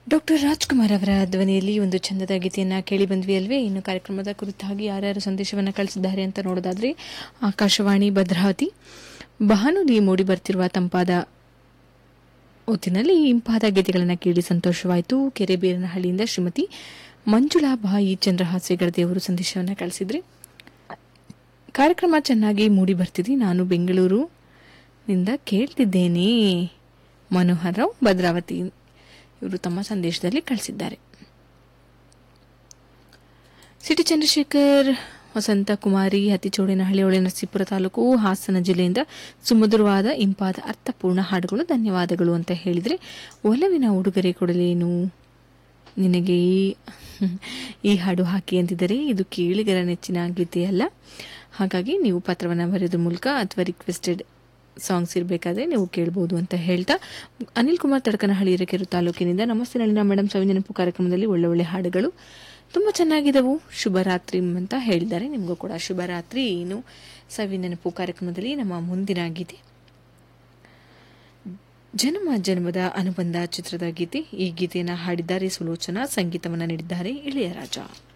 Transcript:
doctor Rajkumar ಅವರ ಧ್ವನಿಯಲ್ಲಿ ಒಂದು ಚಂದದ ಗೀತೆಯನ್ನು ಕೇಳಿ ಬಂದ್ವಿ ಅಲ್ವೇ ಇನ್ನು ಕಾರ್ಯಕ್ರಮದ ಕುರಿತಾಗಿ ಯಾರ್ಯಾರು ಸಂದೇಶವನ್ನು ಕಳಿಸಿದ್ದಾರೆ ಅಂತ ನೋಡೋದಾದ್ರೆ ಆಕಾಶವಾಣಿ ಭದ್ರಾವತಿ ಬಹಾನುಲಿ ಮೂಡಿ ಬರ್ತಿರುವ ತಂಪಾದ ಹೊತ್ತಿನಲ್ಲಿ ಇಂಪಾದ ಗೀತೆಗಳನ್ನು ಕೇಳಿ ಸಂತೋಷವಾಯಿತು ಕೆರೆಬೇರನಹಳ್ಳಿಯಿಂದ ಶ್ರೀಮತಿ ಮಂಜುಳಾ ಬಾಯಿ ಚಂದ್ರಹಾಸ್ಯಗಳ ದೇವರು ಸಂದೇಶವನ್ನು ಕಳಿಸಿದ್ರಿ ಕಾರ್ಯಕ್ರಮ ಚೆನ್ನಾಗಿ ಮೂಡಿ ಬರ್ತಿದೆ ನಾನು ಬೆಂಗಳೂರು ನಿಂದ ಕೇಳ್ತಿದ್ದೇನೆ ಮನೋಹರ್ ರಾವ್ ಭದ್ರಾವತಿ ಇವರು ತಮ್ಮ ಸಂದೇಶದಲ್ಲಿ ಕಳಿಸಿದ್ದಾರೆ ಸಿಟಿ ಚಂದ್ರಶೇಖರ್ ವಸಂತ ಕುಮಾರಿ ಹತ್ತಿಚೋಡಿನಹಳ್ಳಿ ಹೊಳೆ ನರಸೀಪುರ ತಾಲೂಕು ಹಾಸನ ಜಿಲ್ಲೆಯಿಂದ ಸುಮಧುರವಾದ ಇಂಪಾದ ಅರ್ಥಪೂರ್ಣ ಹಾಡುಗಳು ಧನ್ಯವಾದಗಳು ಅಂತ ಹೇಳಿದರೆ ಒಲವಿನ ಉಡುಗೊರೆ ಕೊಡಲೇನು ನಿನಗೆ ಈ- ಈ ಹಾಡು ಹಾಕಿ ಅಂತಿದ್ದಾರೆ ಇದು ಕೇಳಿಗರ ನೆಚ್ಚಿನ ಗೀತೆಯಲ್ಲ ಹಾಗಾಗಿ ನೀವು ಪತ್ರವನ್ನು ಬರೆಯೋದ್ರ ಮೂಲಕ ಅಥವಾ ರಿಕ್ವೆಸ್ಟೆಡ್ ಸಾಂಗ್ಸ್ ಇರಬೇಕಾದ್ರೆ ನೀವು ಕೇಳ್ಬೋದು ಅಂತ ಹೇಳ್ತಾ ಅನಿಲ್ ಕುಮಾರ್ ತಡಕನಹಳ್ಳಿ ಹಿರೇಕೆರೆ ತಾಲೂಕಿನಿಂದ ನಮಸ್ತೆ ನಳಿನ ಮೇಡಮ್ ಸವಿನೆನಪು ಕಾರ್ಯಕ್ರಮದಲ್ಲಿ ಒಳ್ಳೆ ಒಳ್ಳೆ ಹಾಡುಗಳು ತುಂಬ ಚೆನ್ನಾಗಿದ್ದವು ಶುಭರಾತ್ರಿ ಅಂತ ಹೇಳಿದ್ದಾರೆ ನಿಮಗೂ ಕೂಡ ಶುಭರಾತ್ರಿ ಇನ್ನು ಸವಿನೆನಪು ಕಾರ್ಯಕ್ರಮದಲ್ಲಿ ನಮ್ಮ ಮುಂದಿನ ಗೀತೆ ಜನ್ಮ ಜನ್ಮದ ಅನುಬಂಧ ಚಿತ್ರದ ಗೀತೆ ಈ ಗೀತೆಯನ್ನು ಹಾಡಿದ್ದಾರೆ ಸುಲೋಚನಾ ಸಂಗೀತವನ್ನು ನೀಡಿದ್ದಾರೆ ಇಳೆಯರಾಜ